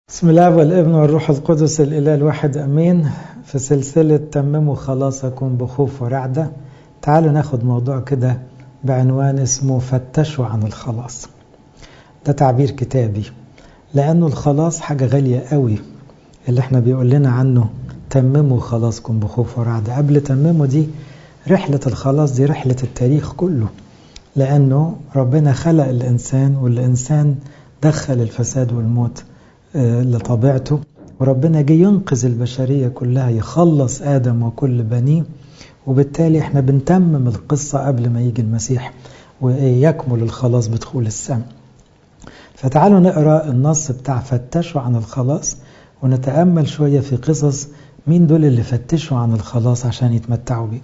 بسم الله والابن والروح القدس الإله الواحد أمين في سلسلة تمموا خلاصكم بخوف ورعدة تعالوا ناخد موضوع كده بعنوان اسمه فتشوا عن الخلاص ده تعبير كتابي لأنه الخلاص حاجة غالية قوي اللي احنا بيقول لنا عنه تمموا خلاصكم بخوف ورعدة قبل تمموا دي رحلة الخلاص دي رحلة التاريخ كله لأنه ربنا خلق الإنسان والإنسان دخل الفساد والموت لطبيعته وربنا جه ينقذ البشرية كلها يخلص آدم وكل بنيه وبالتالي احنا بنتمم القصة قبل ما يجي المسيح ويكمل الخلاص بدخول السماء فتعالوا نقرأ النص بتاع فتشوا عن الخلاص ونتأمل شوية في قصص مين دول اللي فتشوا عن الخلاص عشان يتمتعوا بيه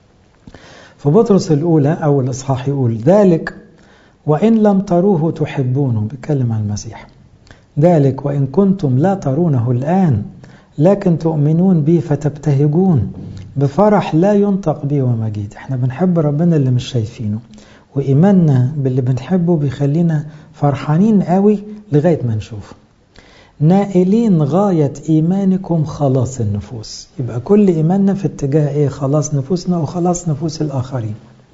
في بطرس الأولى أو الإصحاح يقول ذلك وإن لم تروه تحبونه بيتكلم عن المسيح ذلك وإن كنتم لا ترونه الآن لكن تؤمنون به فتبتهجون بفرح لا ينطق به ومجيد احنا بنحب ربنا اللي مش شايفينه وإيماننا باللي بنحبه بيخلينا فرحانين قوي لغاية ما نشوفه نائلين غاية إيمانكم خلاص النفوس يبقى كل إيماننا في اتجاه إيه خلاص نفوسنا وخلاص نفوس الآخرين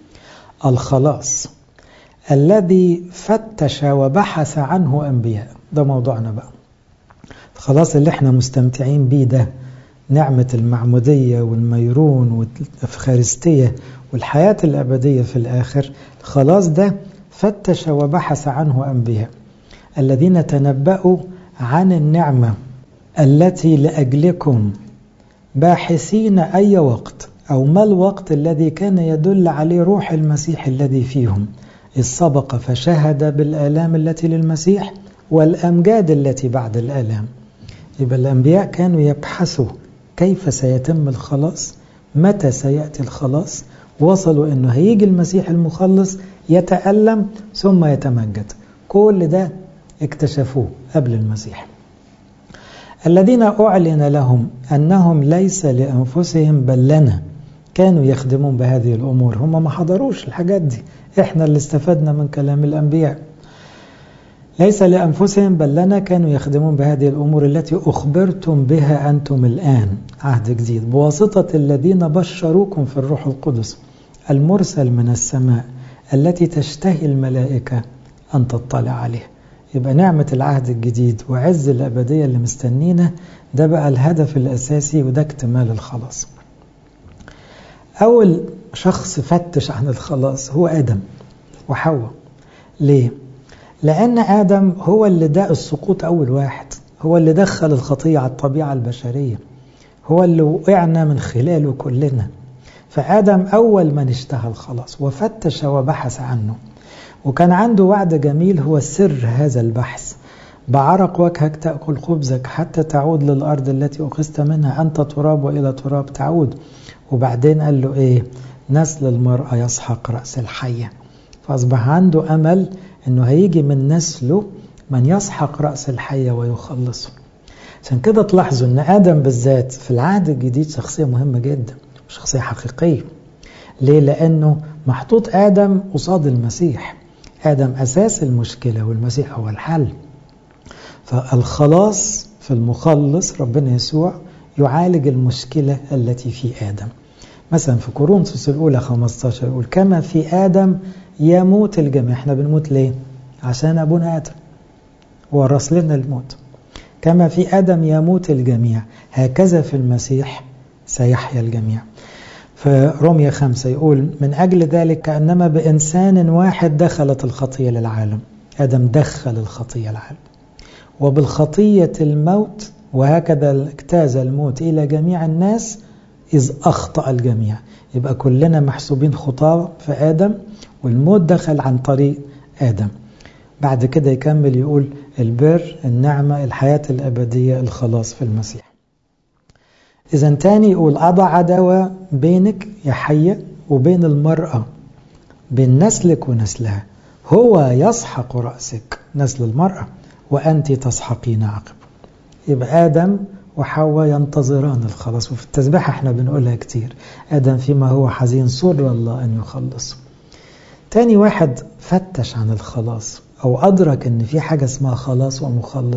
الخلاص الذي فتش وبحث عنه أنبياء ده موضوعنا بقى خلاص اللي احنا مستمتعين بيه ده نعمة المعمودية والميرون والأفخارستية والحياة الأبدية في الآخر خلاص ده فتش وبحث عنه أنبياء الذين تنبأوا عن النعمة التي لأجلكم باحثين أي وقت أو ما الوقت الذي كان يدل عليه روح المسيح الذي فيهم إذ سبق فشهد بالآلام التي للمسيح والأمجاد التي بعد الآلام يبقى الأنبياء كانوا يبحثوا كيف سيتم الخلاص متى سيأتي الخلاص وصلوا أنه هيجي المسيح المخلص يتألم ثم يتمجد كل ده اكتشفوه قبل المسيح الذين أعلن لهم أنهم ليس لأنفسهم بل لنا كانوا يخدمون بهذه الأمور هم ما حضروش الحاجات دي احنا اللي استفدنا من كلام الأنبياء ليس لأنفسهم بل لنا كانوا يخدمون بهذه الأمور التي أخبرتم بها أنتم الآن عهد جديد بواسطة الذين بشروكم في الروح القدس المرسل من السماء التي تشتهي الملائكة أن تطلع عليه يبقى نعمة العهد الجديد وعز الأبدية اللي مستنينا ده بقى الهدف الأساسي وده اكتمال الخلاص أول شخص فتش عن الخلاص هو آدم وحواء ليه؟ لأن آدم هو اللي داء السقوط أول واحد هو اللي دخل الخطية على الطبيعة البشرية هو اللي وقعنا من خلاله كلنا فآدم أول من اشتهى الخلاص وفتش وبحث عنه وكان عنده وعد جميل هو سر هذا البحث بعرق وجهك تأكل خبزك حتى تعود للأرض التي أخذت منها أنت تراب وإلى تراب تعود وبعدين قال له إيه نسل المرأة يسحق رأس الحية فأصبح عنده أمل أنه هيجي من نسله من يسحق رأس الحية ويخلصه عشان كده تلاحظوا أن آدم بالذات في العهد الجديد شخصية مهمة جدا شخصية حقيقية ليه؟ لأنه محطوط آدم قصاد المسيح آدم أساس المشكلة والمسيح هو الحل فالخلاص في المخلص ربنا يسوع يعالج المشكلة التي في آدم مثلا في كورنثوس الأولى 15 يقول كما في آدم يموت الجميع احنا بنموت ليه عشان أبونا آدم ورث لنا الموت كما في آدم يموت الجميع هكذا في المسيح سيحيا الجميع في رومية خمسة يقول من أجل ذلك كأنما بإنسان واحد دخلت الخطية للعالم آدم دخل الخطية العالم وبالخطية الموت وهكذا اجتاز الموت إلى جميع الناس إذ أخطأ الجميع يبقى كلنا محسوبين خطاة في آدم والموت دخل عن طريق آدم بعد كده يكمل يقول البر النعمة الحياة الأبدية الخلاص في المسيح إذا تاني يقول أضع عداوة بينك يا حية وبين المرأة بين نسلك ونسلها هو يسحق رأسك نسل المرأة وأنت تسحقين عقب يبقى آدم وحواء ينتظران الخلاص وفي التسبيحة احنا بنقولها كتير آدم فيما هو حزين سر الله أن يخلص تاني واحد فتش عن الخلاص أو أدرك أن في حاجة اسمها خلاص ومخلص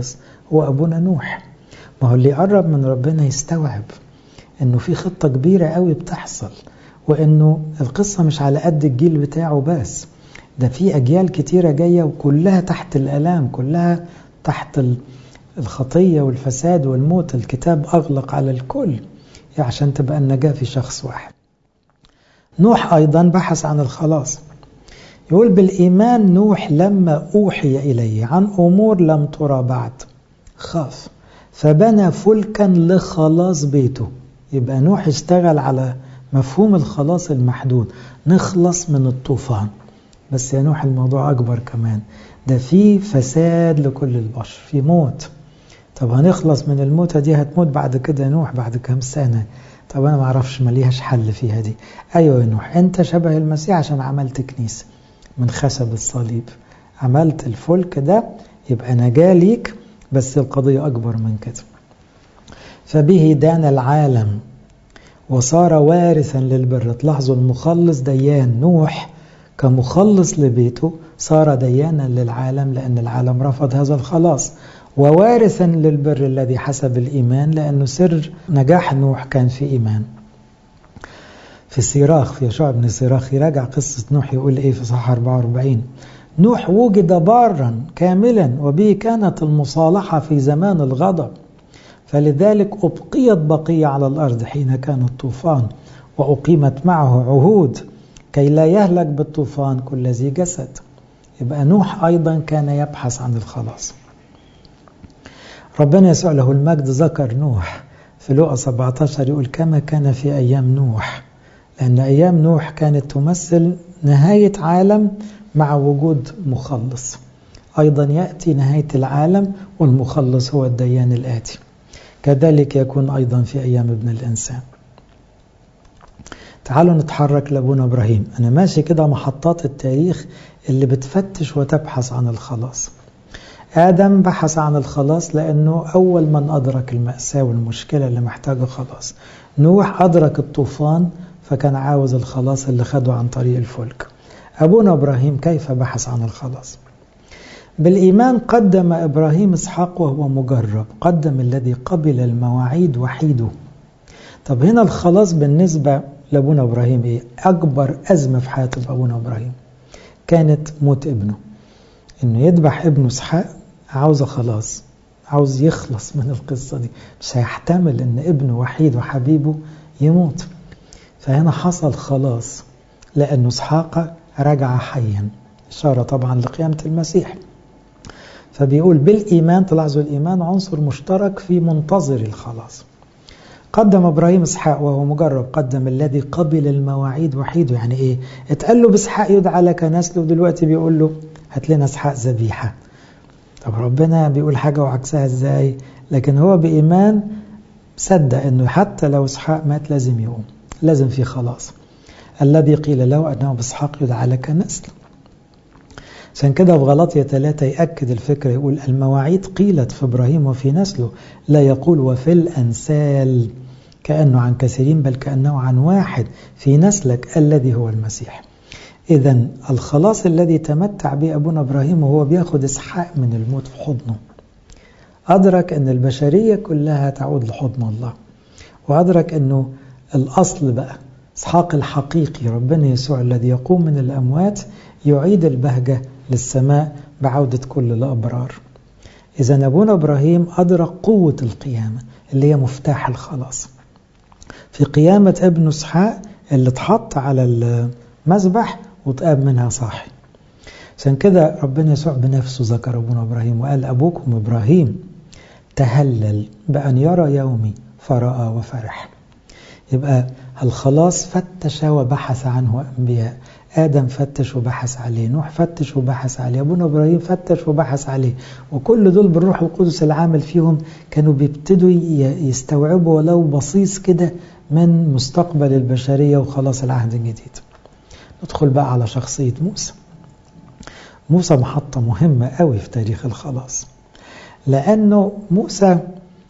هو أبونا نوح ما هو اللي يقرب من ربنا يستوعب انه في خطة كبيرة قوي بتحصل وانه القصة مش على قد الجيل بتاعه بس ده في اجيال كتيرة جاية وكلها تحت الالام كلها تحت الخطية والفساد والموت الكتاب اغلق على الكل عشان تبقى النجاة في شخص واحد نوح ايضا بحث عن الخلاص يقول بالايمان نوح لما اوحي اليه عن امور لم ترى بعد خاف فبنى فلكا لخلاص بيته يبقى نوح اشتغل على مفهوم الخلاص المحدود نخلص من الطوفان بس يا نوح الموضوع أكبر كمان ده في فساد لكل البشر في موت طب هنخلص من الموتة دي هتموت بعد كده يا نوح بعد كام سنة طب أنا معرفش مليهاش حل فيها دي أيوة يا نوح أنت شبه المسيح عشان عملت كنيسة من خشب الصليب عملت الفلك ده يبقى نجاة ليك بس القضية أكبر من كده فبه دان العالم وصار وارثا للبر تلاحظوا المخلص ديان نوح كمخلص لبيته صار ديانا للعالم لأن العالم رفض هذا الخلاص ووارثا للبر الذي حسب الإيمان لأنه سر نجاح نوح كان في إيمان في سيراخ في يشوع بن سيراخ يراجع قصة نوح يقول إيه في صح 44 نوح وجد بارا كاملا وبه كانت المصالحة في زمان الغضب فلذلك أبقيت بقية على الأرض حين كان الطوفان وأقيمت معه عهود كي لا يهلك بالطوفان كل ذي جسد يبقى نوح أيضا كان يبحث عن الخلاص ربنا يسوع له المجد ذكر نوح في لقى 17 يقول كما كان في أيام نوح لأن أيام نوح كانت تمثل نهاية عالم مع وجود مخلص أيضا يأتي نهاية العالم والمخلص هو الديان الآتي كذلك يكون أيضا في أيام ابن الإنسان تعالوا نتحرك لأبونا إبراهيم أنا ماشي كده محطات التاريخ اللي بتفتش وتبحث عن الخلاص آدم بحث عن الخلاص لأنه أول من أدرك المأساة والمشكلة اللي محتاجة خلاص نوح أدرك الطوفان فكان عاوز الخلاص اللي خده عن طريق الفلك أبونا إبراهيم كيف بحث عن الخلاص بالإيمان قدم إبراهيم إسحاق وهو مجرب قدم الذي قبل المواعيد وحيده طب هنا الخلاص بالنسبة لأبونا إبراهيم إيه؟ أكبر أزمة في حياة أبونا إبراهيم كانت موت ابنه إنه يذبح ابنه إسحاق عاوزه خلاص عاوز يخلص من القصة دي مش هيحتمل إن ابنه وحيد وحبيبه يموت فهنا حصل خلاص لأنه إسحاق رجع حيا إشارة طبعا لقيامة المسيح فبيقول بالإيمان تلاحظوا الإيمان عنصر مشترك في منتظر الخلاص قدم إبراهيم إسحاق وهو مجرب قدم الذي قبل المواعيد وحيده يعني إيه اتقال له بإسحاق يدعى لك نسل ودلوقتي بيقول له هات لنا إسحاق ذبيحة طب ربنا بيقول حاجة وعكسها إزاي لكن هو بإيمان صدق أنه حتى لو إسحاق مات لازم يقوم لازم في خلاص الذي قيل له أنه بإسحاق يدعى لك نسل عشان كده في غلطية ثلاثة يأكد الفكرة يقول المواعيد قيلت في إبراهيم وفي نسله لا يقول وفي الأنسال كأنه عن كثيرين بل كأنه عن واحد في نسلك الذي هو المسيح إذا الخلاص الذي تمتع به أبونا إبراهيم وهو بياخد إسحاق من الموت في حضنه أدرك أن البشرية كلها تعود لحضن الله وأدرك أنه الأصل بقى إسحاق الحقيقي ربنا يسوع الذي يقوم من الأموات يعيد البهجة للسماء بعودة كل الأبرار إذا أبونا إبراهيم أدرك قوة القيامة اللي هي مفتاح الخلاص في قيامة ابن إسحاق اللي اتحط على المذبح وتقام منها صاحي عشان كده ربنا يسوع بنفسه ذكر أبونا إبراهيم وقال أبوكم إبراهيم تهلل بأن يرى يومي فرأى وفرح يبقى الخلاص فتش وبحث عنه أنبياء آدم فتش وبحث عليه نوح فتش وبحث عليه أبونا إبراهيم فتش وبحث عليه وكل دول بالروح القدس العامل فيهم كانوا بيبتدوا يستوعبوا ولو بصيص كده من مستقبل البشرية وخلاص العهد الجديد ندخل بقى على شخصية موسى موسى محطة مهمة قوي في تاريخ الخلاص لأنه موسى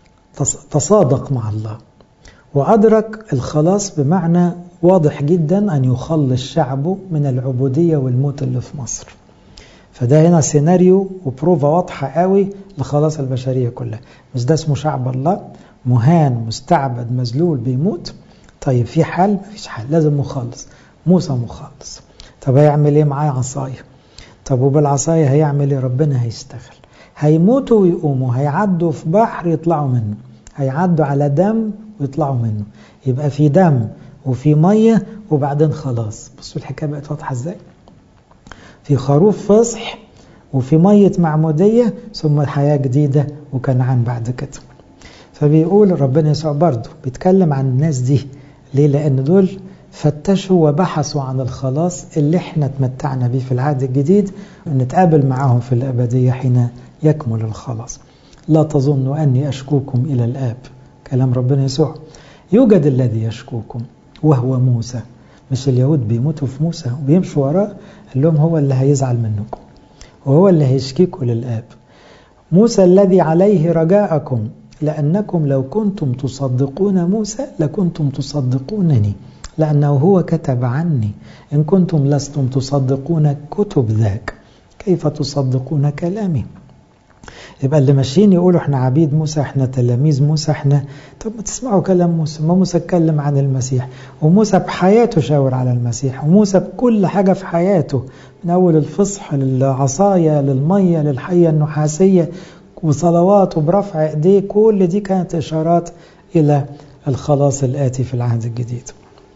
تصادق مع الله وأدرك الخلاص بمعنى واضح جدا أن يخلص شعبه من العبودية والموت اللي في مصر فده هنا سيناريو وبروفا واضحة قوي لخلاص البشرية كلها مش ده اسمه شعب الله مهان مستعبد مذلول بيموت طيب في حل مفيش حل لازم مخلص موسى مخلص طب هيعمل ايه معاه عصاية طب وبالعصاية هيعمل ايه ربنا هيشتغل هيموتوا ويقوموا هيعدوا في بحر يطلعوا منه هيعدوا على دم ويطلعوا منه يبقى في دم وفي مية وبعدين خلاص بصوا الحكاية بقت واضحة ازاي في خروف فصح وفي مية معمودية ثم حياة جديدة وكنعان بعد كده فبيقول ربنا يسوع برضه بيتكلم عن الناس دي ليه لأن دول فتشوا وبحثوا عن الخلاص اللي احنا اتمتعنا بيه في العهد الجديد ونتقابل معاهم في الأبدية حين يكمل الخلاص لا تظنوا أني أشكوكم إلى الآب كلام ربنا يسوع يوجد الذي يشكوكم وهو موسى مش اليهود بيموتوا في موسى وبيمشوا وراه قال لهم هو اللي هيزعل منكم وهو اللي هيشكيكم للآب موسى الذي عليه رجاءكم لأنكم لو كنتم تصدقون موسى لكنتم تصدقونني لأنه هو كتب عني إن كنتم لستم تصدقون كتب ذاك كيف تصدقون كلامي يبقى اللي ماشيين يقولوا احنا عبيد موسى احنا تلاميذ موسى احنا طب ما تسمعوا كلام موسى ما موسى اتكلم عن المسيح وموسى بحياته شاور على المسيح وموسى بكل حاجة في حياته من أول الفصح للعصاية للمية للحية النحاسية وصلواته برفع ايديه كل دي كانت إشارات إلى الخلاص الآتي في العهد الجديد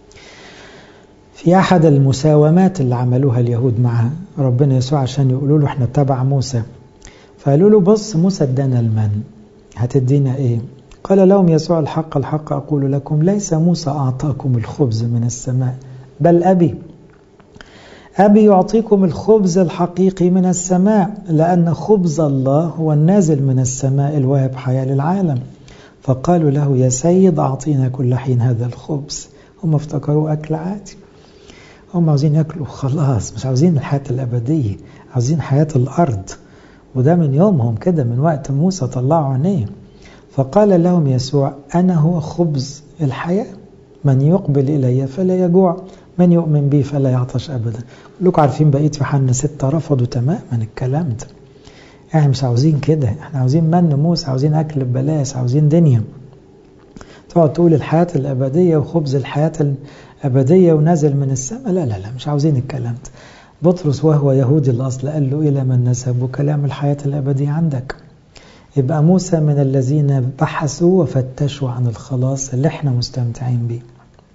في أحد المساومات اللي عملوها اليهود مع ربنا يسوع عشان يقولوا له احنا تبع موسى فقالوا له بص موسى ادانا المن هتدينا ايه قال لهم يسوع الحق الحق أقول لكم ليس موسى أعطاكم الخبز من السماء بل أبي أبي يعطيكم الخبز الحقيقي من السماء لأن خبز الله هو النازل من السماء الواهب حياة للعالم فقالوا له يا سيد أعطينا كل حين هذا الخبز هم افتكروا أكل عادي هم عاوزين ياكلوا خلاص مش عاوزين الحياة الأبدية عاوزين حياة الأرض وده من يومهم كده من وقت موسى طلعوا عينيه فقال لهم يسوع أنا هو خبز الحياة من يقبل إلي فلا يجوع من يؤمن بي فلا يعطش أبدا لكم عارفين بقية في حنا ستة رفضوا تماما الكلام ده احنا مش عاوزين كده احنا عاوزين من موسى عاوزين أكل ببلاش عاوزين دنيا تقعد تقول الحياة الأبدية وخبز الحياة الأبدية ونازل من السماء لا لا لا مش عاوزين الكلام ده بطرس وهو يهودي الأصل قال له إلى من نسب كلام الحياة الأبدية عندك يبقى موسى من الذين بحثوا وفتشوا عن الخلاص اللي احنا مستمتعين به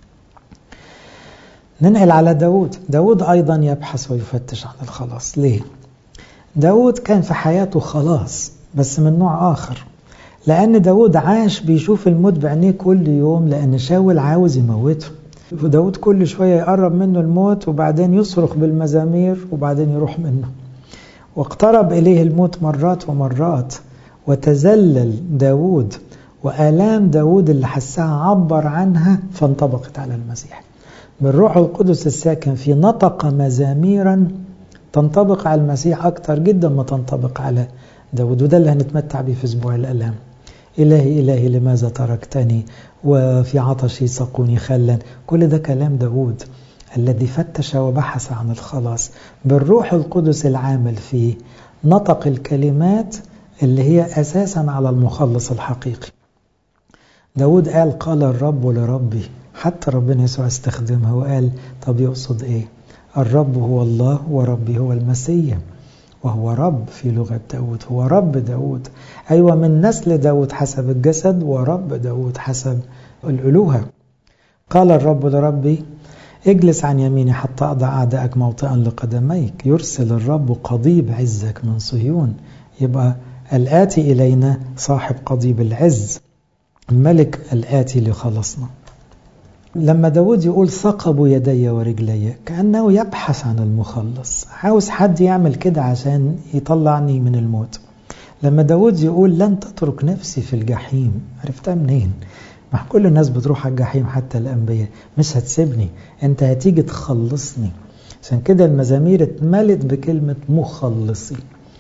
ننقل على داود داود أيضا يبحث ويفتش عن الخلاص ليه؟ داود كان في حياته خلاص بس من نوع آخر لأن داود عاش بيشوف الموت بعينيه كل يوم لأن شاول عاوز يموته وداود كل شوية يقرب منه الموت وبعدين يصرخ بالمزامير وبعدين يروح منه واقترب إليه الموت مرات ومرات وتذلل داود وآلام داود اللي حسها عبر عنها فانطبقت على المسيح بالروح القدس الساكن في نطق مزاميرا تنطبق على المسيح أكتر جدا ما تنطبق على داود وده اللي هنتمتع به في أسبوع الألام إلهي إلهي لماذا تركتني وفي عطشي سقوني خلا كل ده كلام داود الذي فتش وبحث عن الخلاص بالروح القدس العامل فيه نطق الكلمات اللي هي أساسا على المخلص الحقيقي داود قال قال الرب لربي حتى ربنا يسوع استخدمها وقال طب يقصد ايه الرب هو الله وربي هو المسيح وهو رب في لغة داود هو رب داود أيوة من نسل داود حسب الجسد ورب داود حسب الألوهة قال الرب لربي اجلس عن يميني حتى أضع أعدائك موطئا لقدميك يرسل الرب قضيب عزك من صهيون يبقى الآتي إلينا صاحب قضيب العز الملك الآتي لخلصنا لما داود يقول ثقبوا يدي ورجلي كأنه يبحث عن المخلص عاوز حد يعمل كده عشان يطلعني من الموت لما داود يقول لن تترك نفسي في الجحيم عرفتها منين ما كل الناس بتروح على الجحيم حتى الأنبياء مش هتسيبني انت هتيجي تخلصني عشان كده المزامير اتملت بكلمة مخلصي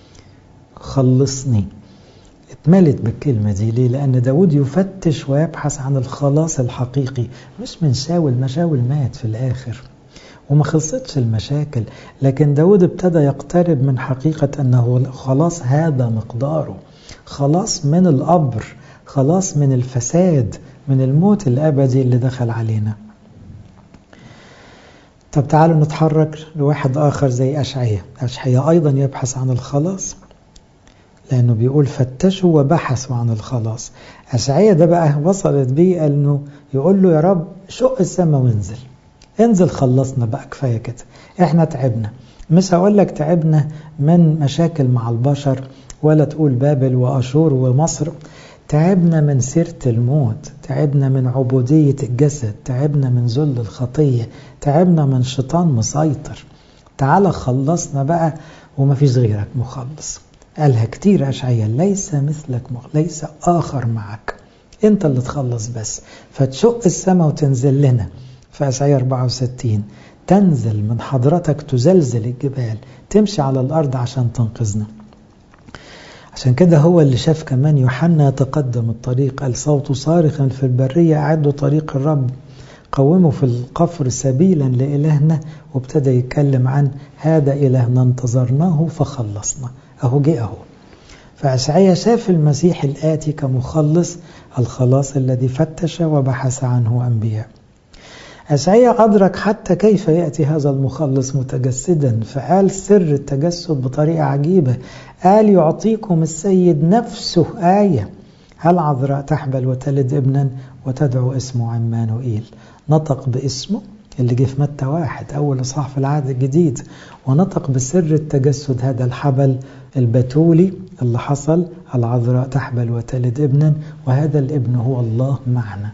خلصني اتملت بالكلمة دي ليه؟ لأن داود يفتش ويبحث عن الخلاص الحقيقي مش من شاول ما شاول مات في الآخر وما خلصتش المشاكل لكن داود ابتدى يقترب من حقيقة أنه خلاص هذا مقداره خلاص من القبر خلاص من الفساد من الموت الأبدي اللي دخل علينا طب تعالوا نتحرك لواحد آخر زي أشعية أشعية أيضا يبحث عن الخلاص لأنه بيقول فتشوا وبحثوا عن الخلاص أشعية ده بقى وصلت بيه أنه يقول له يا رب شق السماء وانزل انزل خلصنا بقى كفاية كده احنا تعبنا مش هقول لك تعبنا من مشاكل مع البشر ولا تقول بابل وأشور ومصر تعبنا من سيرة الموت تعبنا من عبودية الجسد تعبنا من ذل الخطية تعبنا من شيطان مسيطر تعال خلصنا بقى وما فيش غيرك مخلص قالها كتير أشعية ليس مثلك مخ... ليس آخر معك أنت اللي تخلص بس فتشق السماء وتنزل لنا في أشعية 64 تنزل من حضرتك تزلزل الجبال تمشي على الأرض عشان تنقذنا عشان كده هو اللي شاف كمان يوحنا يتقدم الطريق قال صوت صارخ في البرية أعدوا طريق الرب قوموا في القفر سبيلا لإلهنا وابتدى يتكلم عن هذا إلهنا انتظرناه فخلصنا أهو جه أهو فأشعيا شاف المسيح الآتي كمخلص الخلاص الذي فتش وبحث عنه أنبياء أشعيا أدرك حتى كيف يأتي هذا المخلص متجسدا فقال سر التجسد بطريقة عجيبة قال يعطيكم السيد نفسه آية هل عذراء تحبل وتلد ابنا وتدعو اسمه عمانوئيل نطق باسمه اللي جه في متى واحد أول إصحاح في العهد الجديد ونطق بسر التجسد هذا الحبل البتولي اللي حصل العذراء تحبل وتلد ابنا وهذا الابن هو الله معنا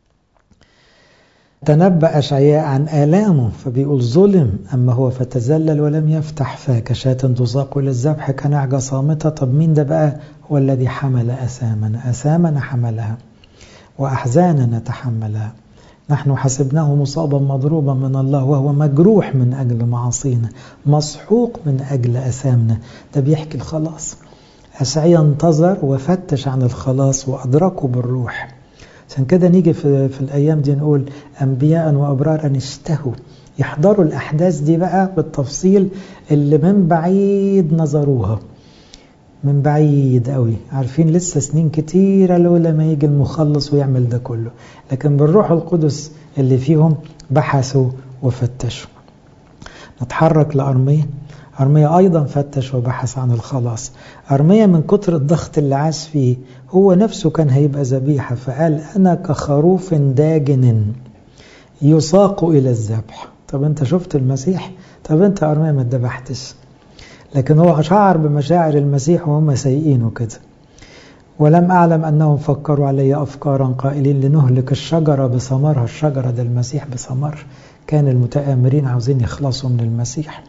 تنبأ أشعياء عن آلامه فبيقول ظلم أما هو فتزلل ولم يفتح فاه كشاة تساق إلى الذبح كنعجة صامتة طب مين ده بقى هو الذي حمل أسامنا أسامنا حملها وأحزاننا تحملها نحن حسبناه مصابا مضروبا من الله وهو مجروح من أجل معاصينا مسحوق من أجل أثامنا ده بيحكي الخلاص أشعيا انتظر وفتش عن الخلاص وأدركه بالروح عشان كده نيجي في, في الأيام دي نقول أنبياء وأبرارا اشتهوا يحضروا الأحداث دي بقى بالتفصيل اللي من بعيد نظروها من بعيد قوي عارفين لسه سنين كتيرة لولا ما يجي المخلص ويعمل ده كله لكن بالروح القدس اللي فيهم بحثوا وفتشوا نتحرك لأرمية أرمية أيضا فتش وبحث عن الخلاص أرمية من كتر الضغط اللي عاش فيه هو نفسه كان هيبقى ذبيحة فقال أنا كخروف داجن يساق إلى الذبح طب أنت شفت المسيح طب أنت أرمية ما اتذبحتش لكن هو شعر بمشاعر المسيح وهم سيئين وكده ولم أعلم أنهم فكروا علي أفكارا قائلين لنهلك الشجرة بثمرها الشجرة ده المسيح بثمر كان المتآمرين عاوزين يخلصوا من المسيح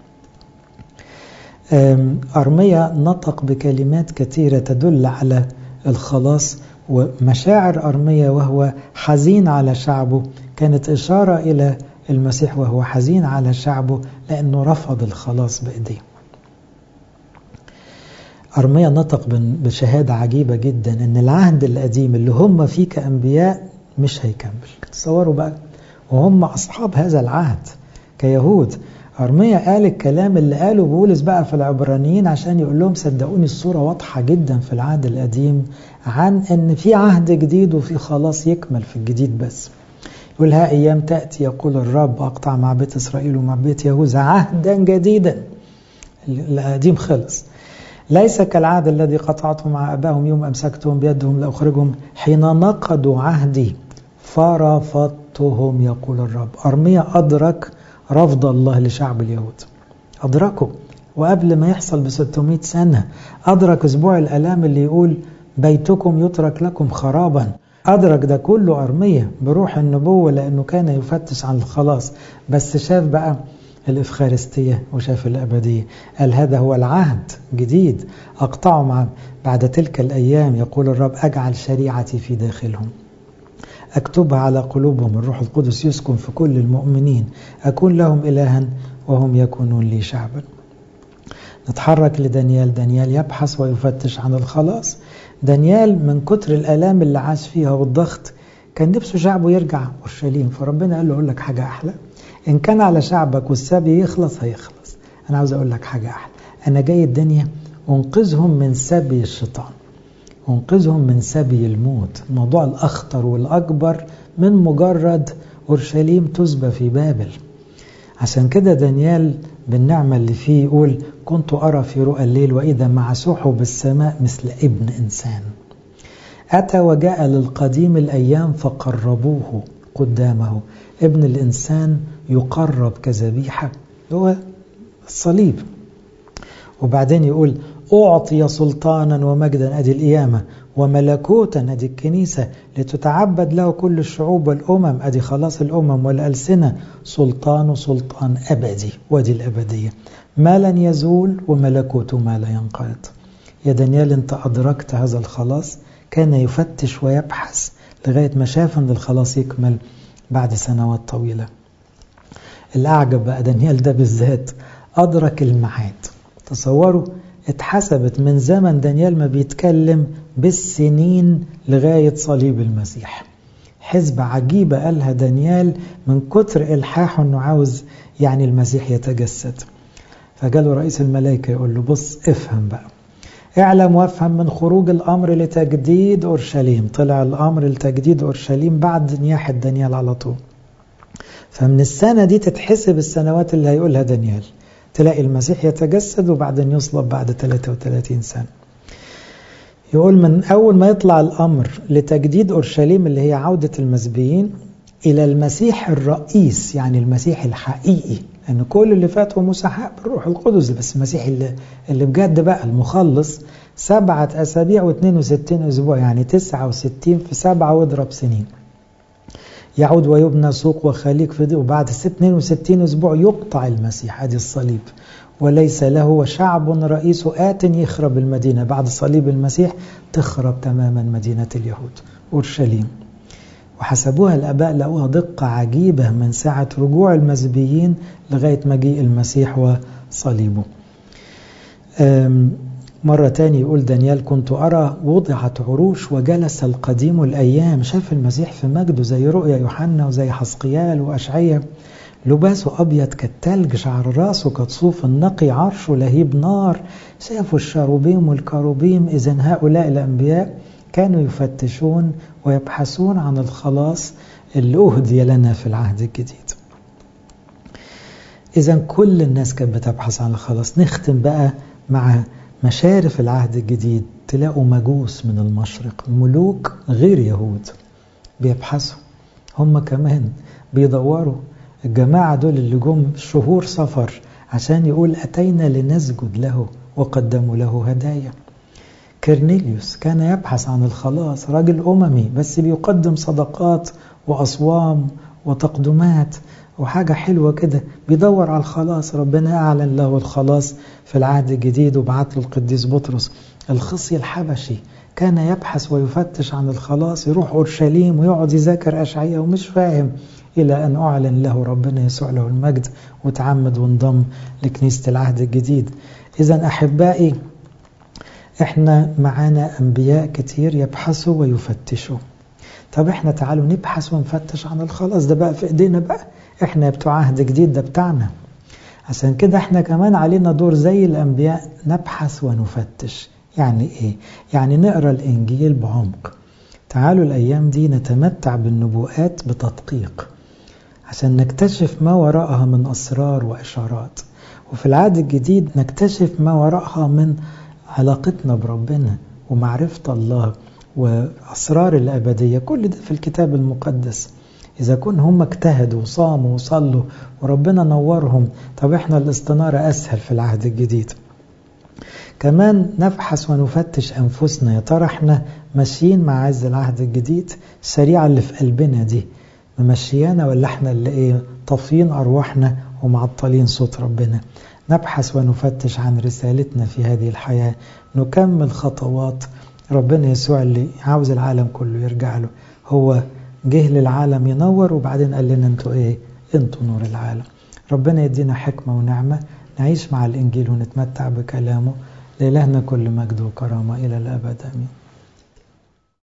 أرميا نطق بكلمات كثيرة تدل على الخلاص ومشاعر أرميا وهو حزين على شعبه كانت إشارة إلى المسيح وهو حزين على شعبه لأنه رفض الخلاص بإيديه أرميا نطق بشهادة عجيبة جدا أن العهد القديم اللي هم فيه كأنبياء مش هيكمل تصوروا بقى وهم أصحاب هذا العهد كيهود أرميا قال الكلام اللي قاله بولس بقى في العبرانيين عشان يقول لهم صدقوني الصورة واضحة جدا في العهد القديم عن أن في عهد جديد وفي خلاص يكمل في الجديد بس يقول ها أيام تأتي يقول الرب أقطع مع بيت إسرائيل ومع بيت يهوذا عهدا جديدا القديم خلص ليس كالعهد الذي قطعته مع أباهم يوم أمسكتهم بيدهم لأخرجهم حين نقضوا عهدي فرفضتهم يقول الرب أرميا أدرك رفض الله لشعب اليهود أدركه وقبل ما يحصل ب 600 سنة أدرك أسبوع الألام اللي يقول بيتكم يترك لكم خرابا أدرك ده كله أرمية بروح النبوة لأنه كان يفتش عن الخلاص بس شاف بقى الإفخارستية وشاف الأبدية قال هذا هو العهد جديد أقطعه مع بعد تلك الأيام يقول الرب أجعل شريعتي في داخلهم أكتبها على قلوبهم الروح القدس يسكن في كل المؤمنين أكون لهم إلها وهم يكونون لي شعبا نتحرك لدانيال دانيال يبحث ويفتش عن الخلاص دانيال من كتر الآلام اللي عاش فيها والضغط كان نفسه شعبه يرجع أورشليم فربنا قال له أقول لك حاجة أحلى إن كان على شعبك والسبي يخلص هيخلص أنا عاوز أقول لك حاجة أحلى أنا جاي الدنيا أنقذهم من سبي الشيطان أنقذهم من سبي الموت الموضوع الأخطر والأكبر من مجرد أورشليم تسبى في بابل عشان كده دانيال بالنعمة اللي فيه يقول كنت أرى في رؤى الليل وإذا مع سحب السماء مثل ابن إنسان أتى وجاء للقديم الأيام فقربوه قدامه ابن الإنسان يقرب كذبيحة هو الصليب وبعدين يقول أعطي سلطانا ومجدا أدي القيامة وملكوتا أدي الكنيسة لتتعبد له كل الشعوب والأمم أدي خلاص الأمم والألسنة سلطان سلطان أبدي ودي الأبدية ما لن يزول وملكوته ما لا ينقرض يا دانيال أنت أدركت هذا الخلاص كان يفتش ويبحث لغاية ما شاف أن الخلاص يكمل بعد سنوات طويلة الأعجب بقى دانيال ده بالذات أدرك الميعاد تصوروا اتحسبت من زمن دانيال ما بيتكلم بالسنين لغاية صليب المسيح حزب عجيبة قالها دانيال من كتر إلحاحه أنه عاوز يعني المسيح يتجسد فجاله رئيس الملائكة يقول له بص افهم بقى اعلم وافهم من خروج الأمر لتجديد أورشليم طلع الأمر لتجديد أورشليم بعد نياحة دانيال على طول فمن السنة دي تتحسب السنوات اللي هيقولها دانيال تلاقي المسيح يتجسد وبعدين يصلب بعد 33 سنة يقول من أول ما يطلع الأمر لتجديد أورشليم اللي هي عودة المسبيين إلى المسيح الرئيس يعني المسيح الحقيقي لأن يعني كل اللي فات هو مسحاء بالروح القدس بس المسيح اللي, اللي بجد بقى المخلص سبعة أسابيع و62 أسبوع يعني 69 في سبعة واضرب سنين يعود ويبنى سوق وخليق في دي وبعد 62 أسبوع يقطع المسيح هذه الصليب وليس له شعب رئيس آت يخرب المدينة بعد صليب المسيح تخرب تماما مدينة اليهود أورشليم وحسبوها الآباء لقوها دقة عجيبة من ساعة رجوع المزبيين لغاية مجيء المسيح وصليبه مرة تاني يقول دانيال كنت أرى وضعت عروش وجلس القديم الأيام شاف المسيح في مجده زي رؤيا يوحنا وزي حسقيال وأشعية لباسه أبيض كالتلج شعر راسه كالصوف النقي عرشه لهيب نار شافوا الشاروبيم والكروبيم إذا هؤلاء الأنبياء كانوا يفتشون ويبحثون عن الخلاص اللي أهدي لنا في العهد الجديد إذا كل الناس كانت بتبحث عن الخلاص نختم بقى مع مشارف العهد الجديد تلاقوا مجوس من المشرق ملوك غير يهود بيبحثوا هم كمان بيدوروا الجماعة دول اللي جم شهور سفر عشان يقول أتينا لنسجد له وقدموا له هدايا كرنيليوس كان يبحث عن الخلاص راجل أممي بس بيقدم صدقات وأصوام وتقدمات وحاجة حلوة كده بيدور على الخلاص ربنا أعلن له الخلاص في العهد الجديد وبعت له القديس بطرس الخصي الحبشي كان يبحث ويفتش عن الخلاص يروح أورشليم ويقعد يذاكر أشعية ومش فاهم إلى أن أعلن له ربنا يسوع له المجد وتعمد وانضم لكنيسة العهد الجديد إذا أحبائي إحنا معانا أنبياء كتير يبحثوا ويفتشوا طب إحنا تعالوا نبحث ونفتش عن الخلاص ده بقى في إيدينا بقى إحنا بتوع عهد جديد ده بتاعنا عشان كده إحنا كمان علينا دور زي الأنبياء نبحث ونفتش يعني إيه؟ يعني نقرأ الإنجيل بعمق تعالوا الأيام دي نتمتع بالنبوءات بتدقيق عشان نكتشف ما وراءها من أسرار وإشارات وفي العهد الجديد نكتشف ما وراءها من علاقتنا بربنا ومعرفة الله وأسرار الأبدية كل ده في الكتاب المقدس إذا كن هم اجتهدوا وصاموا وصلوا وربنا نورهم طب إحنا الاستنارة أسهل في العهد الجديد كمان نبحث ونفتش أنفسنا يا ترى إحنا ماشيين مع عز العهد الجديد الشريعة اللي في قلبنا دي ممشيانا ولا إحنا اللي إيه طافين أرواحنا ومعطلين صوت ربنا نبحث ونفتش عن رسالتنا في هذه الحياة نكمل خطوات ربنا يسوع اللي عاوز العالم كله يرجع له هو جه للعالم ينور وبعدين قال لنا انتوا ايه انتوا نور العالم ربنا يدينا حكمة ونعمة نعيش مع الإنجيل ونتمتع بكلامه لإلهنا كل مجد وكرامة إلى الأبد أمين